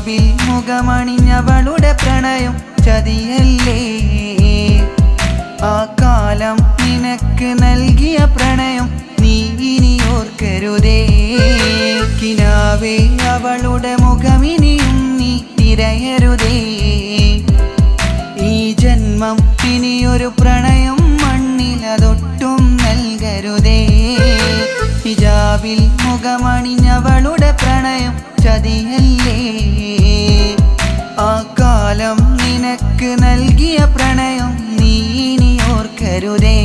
ഹിജാബിൽ മുഖമണിഞ്ഞവളുടെ പ്രണയം ചതിയല്ലേ ആ കാലം നിനക്ക് നൽകിയ പ്രണയം നീ ഇനി ഓർക്കരുതേ കിനാവേ അവളുടെ മുഖമിനിയും നീ തിരയരുതേ ഈ ജന്മം ഇനിയൊരു പ്രണയം മണ്ണിലതൊട്ടും നൽകരുതേ ഹിജാബിൽ മുഖമണിഞ്ഞവളുടെ പ്രണയം ചതിയല്ലേ ആ കാലം നിനക്ക് നൽകിയ പ്രണയം നീ ഇനി ഓർക്കരുതേ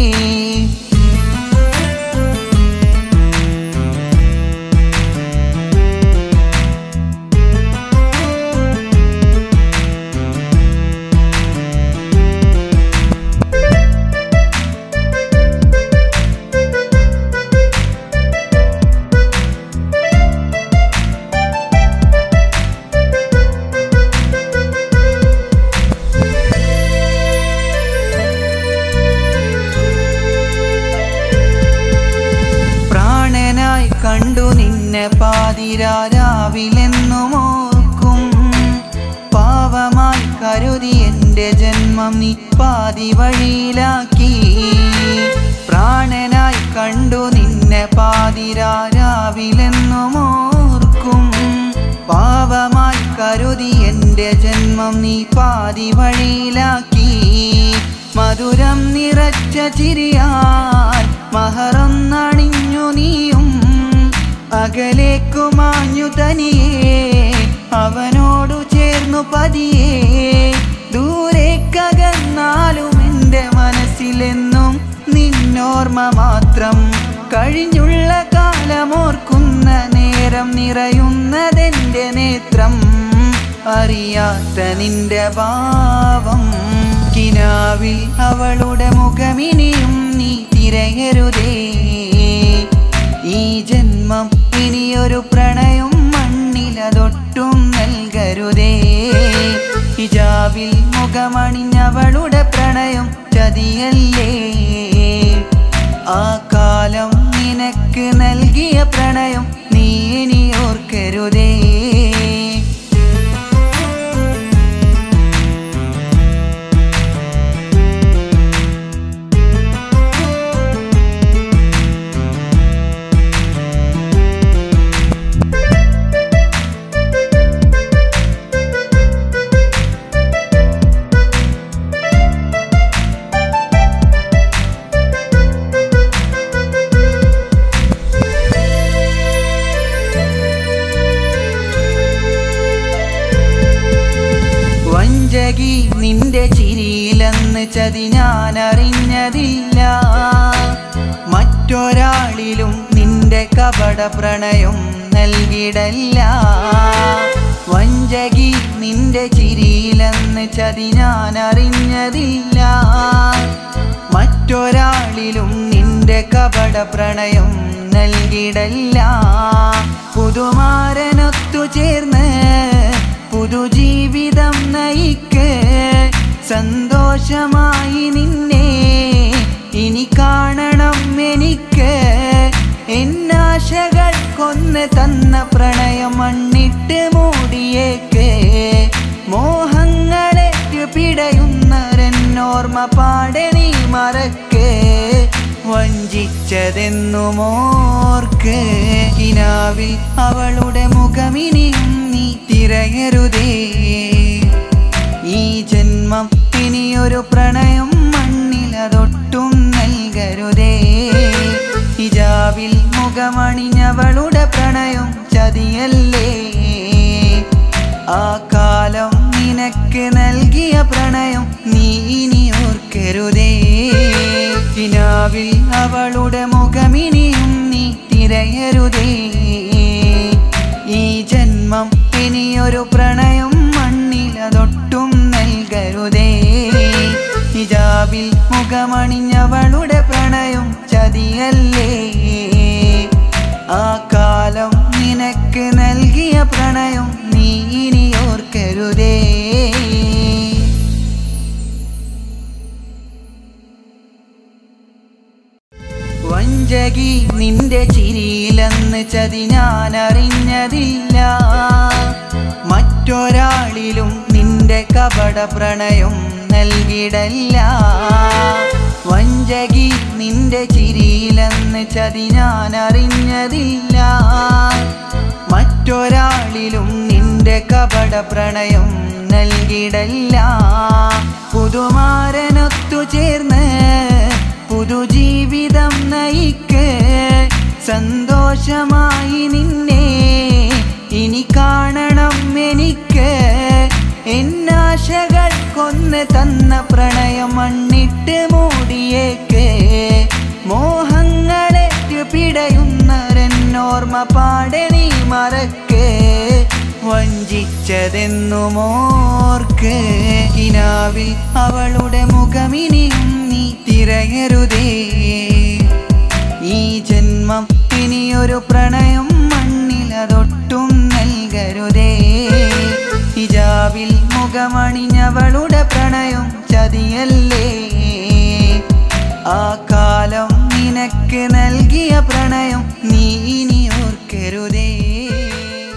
പ്രാണനായി കണ്ടു നിന്നെ പാതിരാരാവിലെന്നും ഓർക്കും പാവമായി കരുതി എൻ്റെ ജന്മം നീ പാതി വഴിയിലാക്കി പ്രാണനായി കണ്ടു നിന്നെ പാതിരാരാവിലെന്നും ഓർക്കും പാവമായി കരുതി എൻ്റെ ജന്മം നീ പാതി വഴിയിലാക്കി മധുരം നിറച്ച ചിരിയാൽ മഹറന്നണിഞ്ഞു നീയും അകലേക്കു മാഞ്ഞു തനിയേ അവനോടു ചേർന്നു പതിയേ ദൂരേക്കകന്നാലും എൻ്റെ മനസ്സിലെന്നും നിന്നോർമ്മ മാത്രം കഴിഞ്ഞുള്ള കാലമോർക്കുന്ന നേരം നിറയുന്നതെൻ്റെ നേത്രം അറിയാത്ത നിന്റെ ഭാവം കിനാവിൽ അവളുടെ മുഖമിനിയും നീ തിരയരുതേ ഈ ജന്മം ഇനിയൊരു പ്രണയം മണ്ണിലതൊട്ടും നൽകരുതേ ഹിജാബിൽ മുഖമണിഞ്ഞവളുടെ പ്രണയം ചതിയല്ലേ ആ കാലം നിനക്ക് നൽകിയ പ്രണയം നീ ഇനി ഓർക്കരുതേ വഞ്ചകി നിന്റെ ചിരിയിലെന്ന് ചതി ഞാൻ അറിഞ്ഞതില്ല മറ്റൊരാളിലും നിന്റെ കപട പ്രണയം നൽകിടല്ല വഞ്ചകി നിന്റെ ചിരിയിലെന്ന് ചതി ഞാൻ അറിഞ്ഞതില്ല മറ്റൊരാളിലും നിന്റെ കപട പ്രണയം നൽകിടല്ല പുതുമാരനൊത്തു ചേർന്ന് പുതുജീവിതം നയിക്ക് സന്തോഷമായി നിന്നെ ഇനി കാണണം എനിക്ക് എന്നാശകൾ കൊന്ന് തന്ന പ്രണയം മണ്ണിട്ട് മൂടിയേക്ക് മോഹങ്ങളേറ്റു പിടയുന്നവരെന്നോർമ്മ പാടെ നീ മറക്ക് വഞ്ചിച്ചതെന്നുമോർക്ക് കിനാവിൽ അവളുടെ മുഖമിനിയും നീ തിരയരുതേ ഈ ജന്മം ഇനിയൊരു പ്രണയം മണ്ണിലതൊട്ടും നൽകരുതേ ഹിജാബിൽ മുഖമണിഞ്ഞവളുടെ പ്രണയം ചതിയല്ലേ ആ കാലം നിനക്ക് നൽകിയ പ്രണയം നീ ഇനി ഓർക്കരുതേ കിനാവിൽ അവളുടെ മുഖമിനിയും നീ തിരയരുതേ ഈ ജന്മം ഇനിയൊരു പ്രണയം മണ്ണിലതൊട്ടും നൽകരുതേ ഹിജാബിൽ മുഖമണിഞ്ഞവളുടെ പ്രണയം ചതിയല്ലേ ആ കാലം നിനക്ക് നൽകിയ പ്രണയം നീ ഇനി ഓർക്കരുതേ വഞ്ചകി നിന്റെ ചിരിയിലെന്ന് ചതി ഞാൻ അറിഞ്ഞതില്ല മറ്റ മറ്റൊരാളിലും നിന്റെ കപട പ്രണയം നൽകിടല്ല വഞ്ചകി നിന്റെ ചിരിയിലെന്ന് ചതി ഞാൻ അറിഞ്ഞതില്ല മറ്റൊരാളിലും നിന്റെ കപട പ്രണയം നൽകിടല്ല പുതുമാരനൊത്തു ചേർന്ന് പുതുജീവിതം നയിക്ക് സന്തോഷമായി നിന്നെ ഇനി കാണണം എനിക്ക് എന്നാശകൾ കൊന്ന് തന്ന പ്രണയം മണ്ണിട്ട് മൂടിയേക്ക് മോഹങ്ങളേറ്റു പിടയുന്നവരെന്നോർമ്മ പാടെ നീ മറക്ക് വഞ്ചിച്ചതെന്നുമോർക്ക് കിനാവിൽ അവളുടെ മുഖമിനിയും നീ തിരയരുതേ ഈ ജന്മം ഇനിയൊരു പ്രണയം മണ്ണിലതൊട്ടും നൽകരുതേ ഹിജാബിൽ മുഖമണിഞ്ഞവളുടെ പ്രണയം ചതിയല്ലേ ആ കാലം നിനക്ക് നൽകിയ പ്രണയം നീ ഇനി ഓർക്കരുതേ